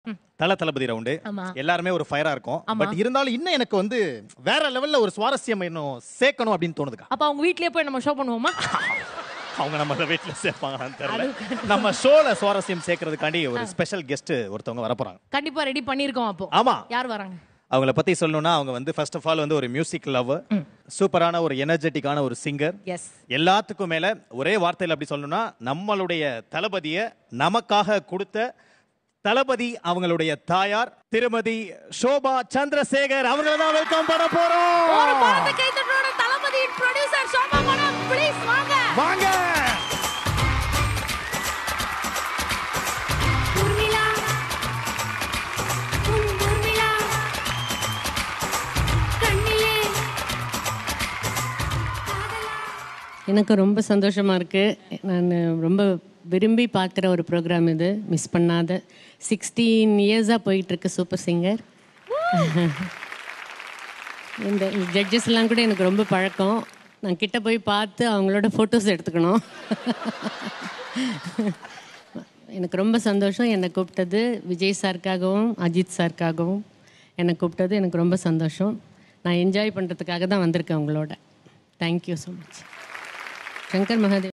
தல தளபதி ரவுண்டு ஆமா. எல்லாருமே ஒரு ஃபயரா இருக்கும் ஆமா. பட் இருந்தாலும் இன்னும் எனக்கு வந்து வேற லெவல்ல ஒரு சுவாரஸ்யம் இன்னும் சேர்க்கணும் அப்படின்னு தோணுதுக்கா அப்ப அவங்க வீட்லயே போய் நம்ம ஷோ பண்ணுவோமா அவங்க நம்ம வீட்டுல சேர்ப்பாங்களான்னு தெரியல நம்ம ஷோல சுவாரஸ்யம் சேர்க்கறதுக்காண்டி ஒரு ஸ்பெஷல் கெஸ்ட் ஒருத்தவங்க வர போறாங்க கண்டிப்பா ரெடி பண்ணிருக்கோம் அப்போ ஆமா யார் வராங்க அவங்கள பத்தி சொல்லணும்னா அவங்க வந்து ஃபர்ஸ்ட் ஆஃப் ஆல் வந்து ஒரு மியூசிக் லவர் சூப்பரான ஒரு எனர்ஜெட்டிக்கான ஒரு சிங்கர் எஸ் எல்லாத்துக்கும் மேல ஒரே வார்த்தையில் அப்படி சொல்லணும்னா நம்மளுடைய தளபதியை நமக்காக கொடுத்த தளபதி அவங்களுடைய தாயார் திருமதி சோபா சந்திரசேகர் அவங்கள தான் வெல்கம் பண்ண ஒரு போறோம் படத்தை கைத்தட்டோட Thalapathy producer Soma madam please வாங்க வாங்க ஊர்மிளா உன் ஊர்மிளா கண்ணிலே காதலா எனக்கு ரொம்ப சந்தோஷமாக இருக்குது நான் ரொம்ப விரும்பி பார்க்குற ஒரு ப்ரோக்ராம் இது மிஸ் பண்ணாத சிக்ஸ்டீன் இயர்ஸாக போயிட்டுருக்கு சூப்பர் சிங்கர் இந்த ஜட்ஜஸ்லாம் கூட எனக்கு ரொம்ப பழக்கம் நான் கிட்ட போய் பார்த்து அவங்களோட ஃபோட்டோஸ் எடுத்துக்கணும் எனக்கு ரொம்ப சந்தோஷம் என்னை கூப்பிட்டது விஜய் சாருக்காகவும் அஜித் சாருக்காகவும் என்னை கூப்பிட்டது எனக்கு ரொம்ப சந்தோஷம் நான் என்ஜாய் பண்ணுறதுக்காக தான் வந்திருக்கேன் உங்களோட thank you so much Shankar Mahadev